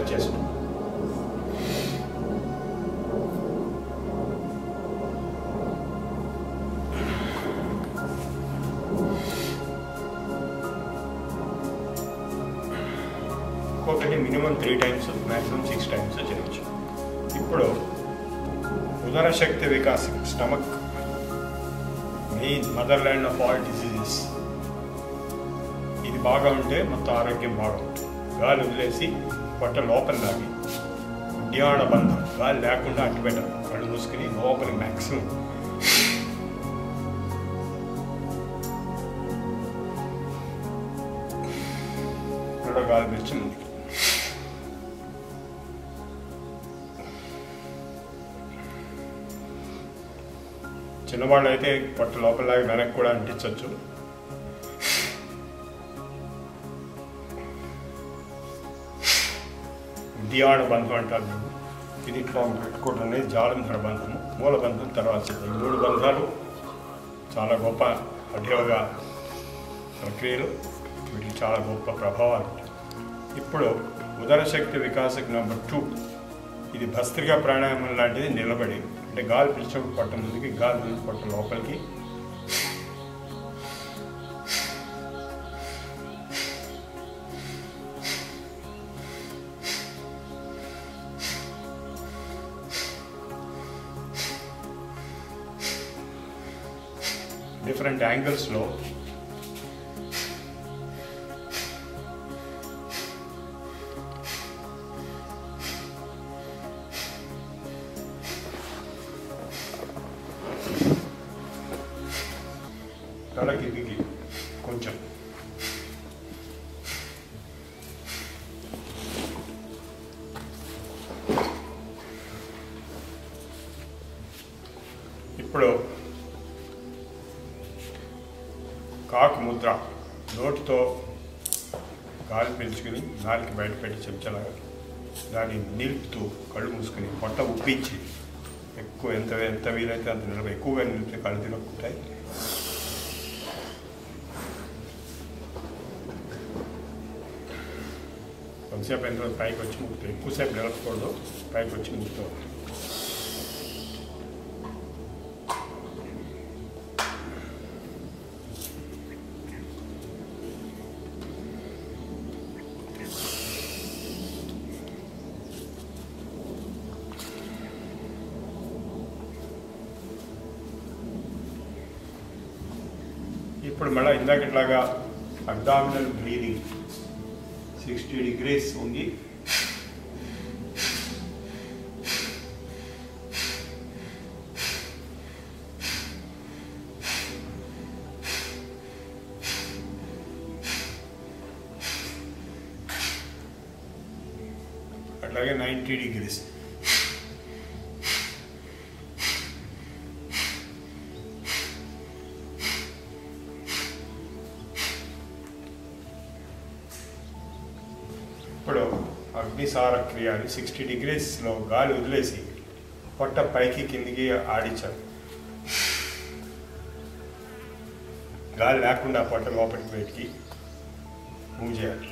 upper chest ఒక్కొక్కటి minimum three times maximum six times చేయొచ్చు ఇప్పుడు ఉదర శక్తి వికాసం stomach main motherland of all diseases ఇది బాగా ఉంటే మొత్తం ఆరోగ్యం బాగా ఉంటుంది గాలి వదిలేసి పొట్ట లోపల లాగి ధ్యాన బంధం గాలి లేకుండా అట్టు పెట్టడం కళ్ళు మూసుకుని లోపలికి మ్యాక్సిమం రెండో గాలి పిలిచి ముందుకి చిన్నవాళ్ళు అయితే పొట్ట లోపలలాగా వెనక్కి కూడా అంటించవచ్చు దియాణ బంధం అంటారు మేము ఇది ఇట్లా పెట్టుకోవడం అనేది జాలంధర బంధము మూల బంధం తర్వాత ఈ మూడు బంధాలు చాలా గొప్ప అడ్యోగ ప్రక్రియలు వీటికి చాలా గొప్ప ప్రభావాలు ఉంటాయి ఇప్పుడు ఉదర శక్తి వికాసకు నెంబర్ టూ ఇది భస్త్రిగా ప్రాణాయామం లాంటిది నిలబడి అంటే గాలి పిలిచినప్పుడు పొట్ట ముందుకి గాలి పిలిచి పొట్ట లోపలికి డిఫరెంట్ యాంగిల్స్లో తలకి దిగి కొంచెం ఇప్పుడు కాకు ముద్ర నోటితో గాలి పీల్చుకుని గాలికి బయట పెట్టి చెంచలాగా దాన్ని నిలుపుతూ కళ్ళు మూసుకుని పొట్ట ఉప్పించి ఎక్కువ ఎంత ఎంత వీలైతే అంత నిలబ ఎక్కువగా నిలిపితే కళ్ళు తినకుంటాయి కొంతసేపు అయిన తర్వాత పైకి వచ్చి ముక్కు ఎక్కువసేపు నిలపకూడదు పైకి వచ్చి ముక్తో ఇప్పుడు మళ్ళీ ఇందాకట్లాగా అబ్డామినల్ బ్రీదింగ్ సిక్స్టీ డిగ్రీస్ ఉంది అట్లాగే నైంటీ డిగ్రీస్ ఇప్పుడు అగ్నిసార క్రియ అని సిక్స్టీ డిగ్రీస్లో గాలి వదిలేసి పొట్ట పైకి కిందికి ఆడించాలి గాలి లేకుండా పొట్ట లోపలికి బయటికి మూవ్ చేయాలి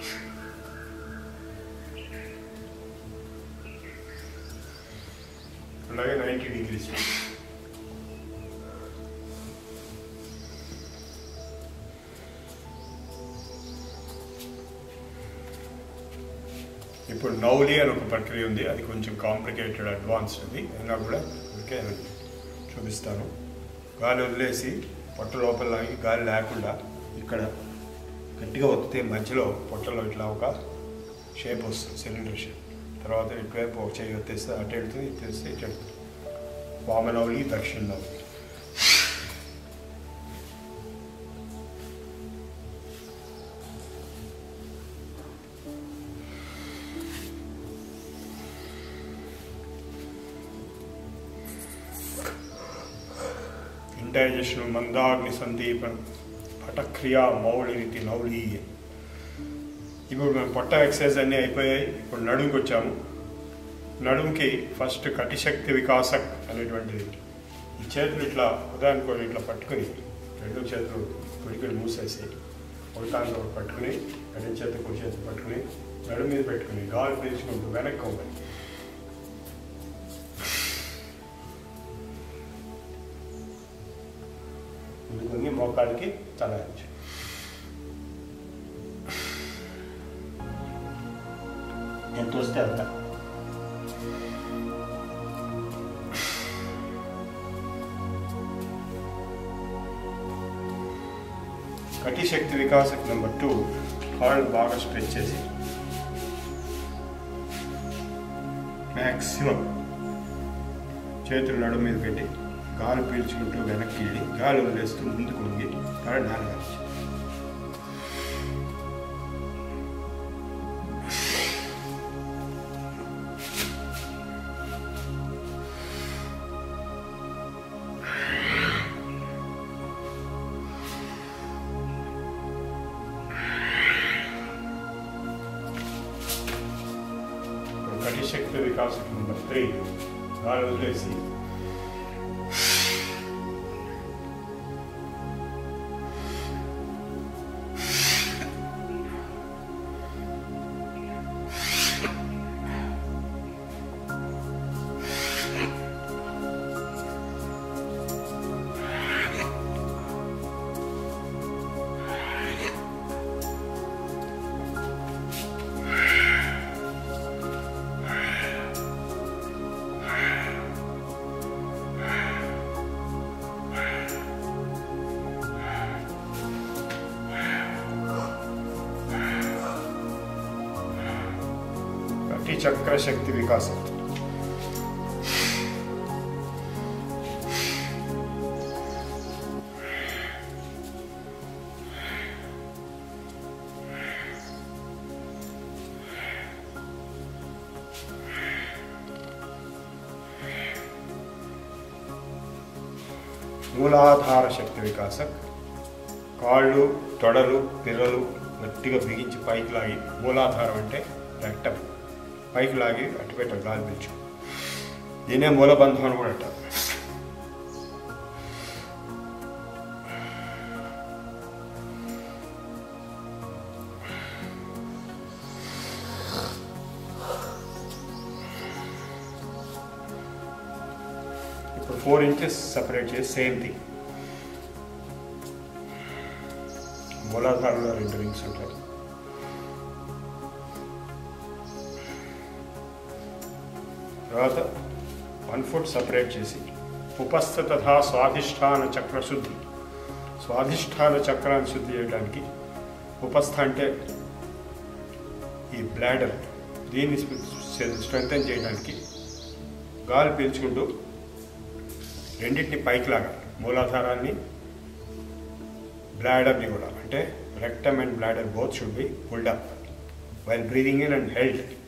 అలాగే నైంటీ డిగ్రీస్ ఇప్పుడు నౌలి అని ఒక ప్రక్రియ ఉంది అది కొంచెం కాంప్లికేటెడ్ అడ్వాన్స్ ఉంది అయినా కూడా ఓకే చూపిస్తాను గాలి వదిలేసి పొట్ట లోపల లాగి గాలి లేకుండా ఇక్కడ గట్టిగా ఒత్తితే మధ్యలో పొట్టలో ఇట్లా ఒక షేప్ వస్తుంది సిలిండర్ షేప్ తర్వాత ఇటువైపు ఒక చేయి ఒత్తేస్తే అటు వెళ్తుంది ఇటు వేస్తే ఇటు వెళ్తుంది వామనౌలి దక్షిణ నౌలి ఇంటైజేషన్ మందాగ్ని సందీపం పటక్రియా మౌళి రీతి నౌలి ఇప్పుడు మనం పొట్ట ఎక్సర్సైజ్ అన్నీ అయిపోయాయి ఇప్పుడు నడుముకి వచ్చాము నడుముకి ఫస్ట్ కటిశక్తి వికాసక్ అనేటువంటిది ఈ చేతులు ఇట్లా ఉదాహరణకు ఇట్లా పట్టుకుని రెండు చేతులు పిడికలు మూసేసి ఉల్టాన్ ఒకటి పట్టుకుని ఎడం చేత కుడి చేత పట్టుకుని నడు మీద పెట్టుకుని గాలి పీల్చుకుంటూ వెనక్కి వంగండి ముందుకు వంగి మోకాళ్ళకి తలాయించు ఎంత వస్తే అంత కటి శక్తి వికాసక్ నెంబర్ టూ కాళ్ళు బాగా స్ట్రెచ్ చేసి మ్యాక్సిమం చేతులు నడుము మీద పెట్టి గాలి పీల్చుకుంటూ వెనక్కి వెళ్ళి గాలి వదిలేస్తూ ముందుకు వంగి కాళ్ళు నానగాల్చి ఇప్పుడు కటి శక్తి వికాసక్ నెంబర్ త్రీ గాలి వదిలేసి కటి చక్ర శక్తి వికాసం మూలాధార శక్తి వికాసక్ కాళ్ళు తొడలు పిర్రలు గట్టిగా బిగించి పైకి లాగి మూలాధారం అంటే రెక్టం పైకి లాగి అటు పెట్ట గాలి పీల్చు దీనే మూలబంధం అని కూడా అంటారు ఇప్పుడు ఫోర్ ఇంచెస్ సపరేట్ చేసి సేమ్ థింగ్ మూలాధారంలో రెండు రింగ్స్ ఉంటాయి తర్వాత వన్ ఫుట్ సపరేట్ చేసి ఉపస్థ తథా స్వాధిష్టాన చక్ర శుద్ధి స్వాధిష్టాన చక్రాన్ని శుద్ధి చేయడానికి ఉపస్థ అంటే ఈ బ్లాడర్ దీన్ని స్ట్రెంగ్తన్ చేయడానికి గాలి పీల్చుకుంటూ రెండింటిని పైకి లాగాలి మూలాధారాన్ని బ్లాడర్ని కూడా అంటే rectum and bladder both should be pulled up while breathing in and held